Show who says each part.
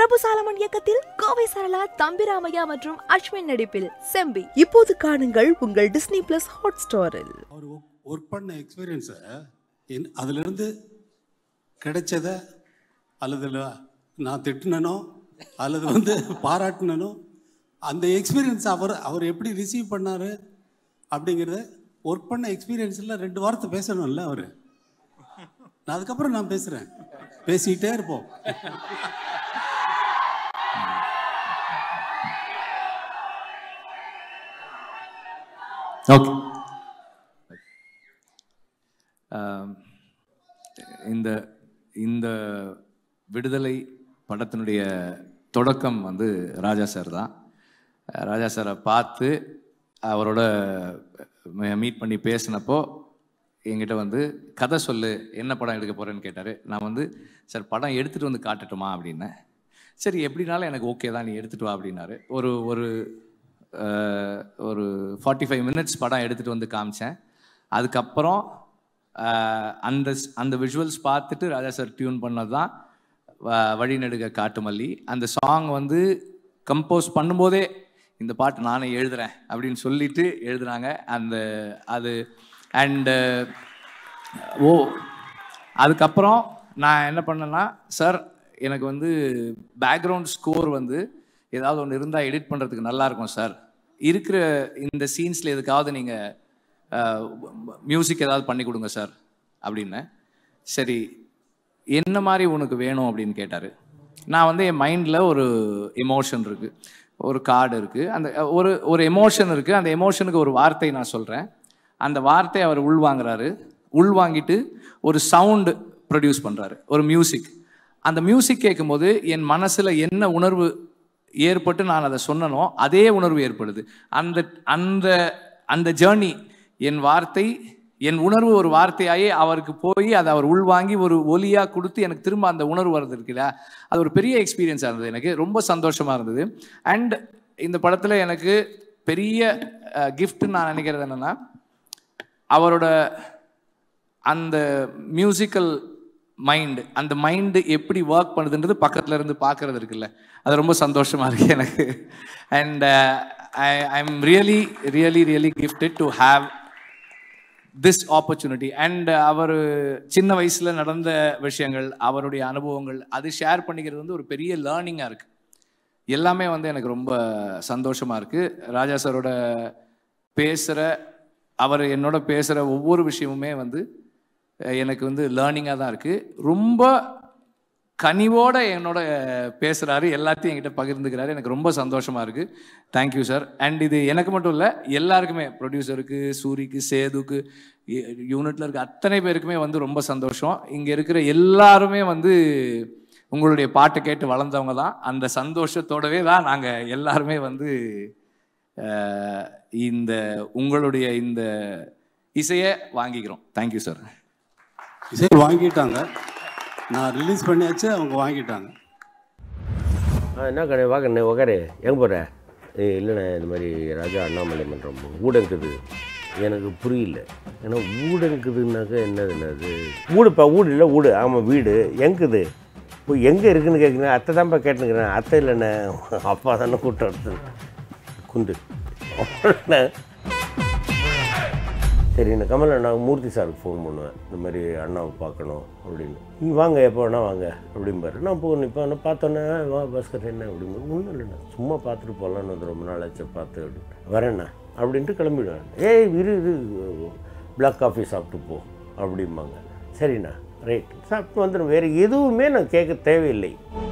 Speaker 1: பிரபு சாலமன் இயக்கத்தில் கோவை சரளா தம்பிராமையா மற்றும் அஸ்வின் நடிப்பில் செம்பி இப்போது காணுங்கள் உங்கள் டிஸ்னி பிளஸ் ஹாட் ஸ்டாரில்
Speaker 2: அவர் ஒர்க் பண்ண எக்ஸ்பீரியன்ஸை அதிலிருந்து கிடைச்சத அல்லது ல- நான் திட்டினனோ அல்லது வந்து பாராட்டினனோ அந்த எக்ஸ்பீரியன்ஸ் அவர் அவர் எப்படி ரிசீவ் பண்ணார் அப்படிங்கிறத ஒர்க் பண்ண எக்ஸ்பீரியன்ஸில் ரெண்டு வார்த்தை பேசணும்ல அவர் நான் அதுக்கப்புறம் நான் பேசுகிறேன் பேசிக்கிட்டே இருப்போம்
Speaker 3: ஓகே இந்த இந்த விடுதலை படத்தினுடைய தொடக்கம் வந்து ராஜா சார் தான் அஹ் ராஜா சாரை பார்த்து அவரோட மீட் பண்ணி பேசினப்போ என்கிட்ட வந்து கதை சொல்லு என்ன படம் எடுக்க போகிறேன்னு கேட்டார் நான் வந்து சார் படம் எடுத்துகிட்டு வந்து காட்டட்டுமா அப்படின்னேன் சரி எப்படினாலும் எனக்கு ஓகே தான் நீ எடுத்துகிட்டு வா அப்படின்னாரு ஒரு ஒரு அஹ், ஒரு ஃபார்ட்டி ஃபைவ் மினிட்ஸ் படம் எடுத்துகிட்டு வந்து காமிச்சேன் அதுக்கப்புறம் அஹ், அந்த ஸ்- அந்த விஷுவல்ஸ் பார்த்துட்டு ராஜா சார் டியூன் பண்ணது தான் வ- வழிநெடுக காட்டுமல்லி அந்த சாங் வந்து கம்போஸ் பண்ணும்போதே இந்த பாட்டு நானே எழுதுறேன் அப்படின்னு சொல்லிட்டு எழுதுனாங்க அந்த அது அண்டு ஓ அதுக்கப்புறம் நான் என்ன பண்ணேன்னா சார் எனக்கு வந்து பேக்ரவுண்ட் ஸ்கோர் வந்து ஏதாவது ஒன்று இருந்தால் எடிட் பண்ணுறதுக்கு நல்லா இருக்கும் சார் இருக்கிற இந்த சீன்ஸில் எதுக்காவது நீங்கள் மியூசிக் ஏதாவது பண்ணி கொடுங்க சார் அப்படின்னேன் சரி என்ன மாதிரி உனக்கு வேணும் அப்படின்னு கேட்டார் நான் வந்து என் மைண்டில் ஒரு எமோஷன் இருக்குது ஒரு கார்டு இருக்குது அந்த ஒரு ஒரு எமோஷன் இருக்குது அந்த எமோஷனுக்கு ஒரு வார்த்தை நான் சொல்கிறேன் அந்த வார்த்தையை அவர் உள்வாங்குறாரு உள்வாங்கிட்டு ஒரு சவுண்டு ப்ரொடியூஸ் பண்ணுறாரு ஒரு மியூசிக் அந்த மியூசிக் கேட்கும்போது என் மனசில் என்ன உணர்வு ஏற்பட்டு நான் அதை சொன்னனோ அதே உணர்வு ஏற்படுது அந்த அந்த அந்த ஜேர்னி என் வார்த்தை என் உணர்வு ஒரு வார்த்தையாகி அவருக்கு போய் அதை அவர் உள்வாங்கி ஒரு ஒலியாக கொடுத்து எனக்கு திரும்ப அந்த உணர்வு வருது இருக்குல்ல அது ஒரு பெரிய எக்ஸ்பீரியன்ஸாக இருந்தது எனக்கு ரொம்ப சந்தோஷமாக இருந்தது அண்ட் இந்த படத்தில் எனக்கு பெரிய கிஃப்ட்னு நான் நினைக்கிறது என்னென்னா அவரோட அந்த மியூசிக்கல் மைண்டு அந்த மைண்டு எப்படி ஒர்க் பண்ணுதுன்றது பக்கத்துல இருந்து பார்க்கறது இருக்குல்ல அது ரொம்ப சந்தோஷமா இருக்கு எனக்கு and I I'm really really really gifted to have this opportunity and அவர் சின்ன வயசுல நடந்த விஷயங்கள் அவருடைய அனுபவங்கள் அது ஷேர் பண்ணிக்கிறது வந்து ஒரு பெரிய லேர்னிங்காக இருக்கு எல்லாமே வந்து எனக்கு ரொம்ப சந்தோஷமா இருக்கு ராஜா சாரோட பேசுகிற அவர் என்னோட பேசுகிற ஒவ்வொரு விஷயமுமே வந்து அஹ், எனக்கு வந்து லேர்னிங்காக தான் இருக்கு ரொம்ப கனிவோட என்னோட பேசுகிறாரு எல்லாத்தையும் என்கிட்ட பகிர்ந்துக்கிறாரு எனக்கு ரொம்ப சந்தோஷமா இருக்கு தேங்க்யூ சார் அண்ட் இது எனக்கு மட்டும் இல்லை எல்லாருக்குமே ப்ரொடியூசருக்கு சூரிக்கு சேதுக்கு யூனிட்ல இருக்க அத்தனை பேருக்குமே வந்து ரொம்ப சந்தோஷம் இங்கே இருக்கிற எல்லாருமே வந்து உங்களுடைய பாட்டை கேட்டு வளர்ந்தவங்க தான் அந்த சந்தோஷத்தோடவே தான் நாங்கள் எல்லாருமே வந்து அஹ், இந்த உங்களுடைய இந்த இசையை வாங்கிக்கிறோம் தேங்க்யூ சார்
Speaker 2: இசை வாங்கிட்டாங்க நான் ரிலீஸ் பண்ணியாச்சு அவங்க வாங்கிட்டாங்க
Speaker 4: ஆ என்ன கடை வா கண்ணு உக்காரு எங்கே போகிற ஏய் இல்லைண்ணே இந்த மாதிரி ராஜா அண்ணாமலை மன்றம் ஊடங்குது எனக்கு புரியல ஏன்னா ஊடங்குதுன்னாக்கா என்னதுண்ணே அது ஊடுப்பா ஊடு இல்லை ஊடு ஆமாம் வீடு எங்குது இப்போ எங்கே இருக்குன்னு கேட்குறேன் அத்தை தான்ப்பா கேட்டுக்கிறேன் அத்தை இல்லைண்ணே அப்பா தானே கூட்டம் எடுத்து குண்டு அவ்வளோண்ணே. சரி நான் கமல் அண்ணா மூர்த்தி சாருக்கு ஃபோன் பண்ணுவேன் இந்த மாதிரி அண்ணாவை பார்க்கணும் அப்படின்னு நீங்கள் வாங்க எப்போ வேணா வாங்க அப்படிம்பாரு நான் போ இப்போ நான் பார்த்தோன்னே வா பாஸ்கர் என்ன அப்படிம்பாரு ஒன்றும் இல்லைண்ணா சும்மா பார்த்துட்டு போகலான்னு வந்து ரொம்ப நாள் ஆச்சு பார்த்து அப்படின்னு வரேண்ணா அப்படின்ட்டு கிளம்பிடுவேன் ஏய் இரு இரு பிளாக் காஃபி சாப்பிட்டு போ அப்படிம்பாங்க சரிண்ணா ரைட் சாப்பிட்டு வந்துடும் வேறு எதுவுமே நான் கேட்க தேவையில்லை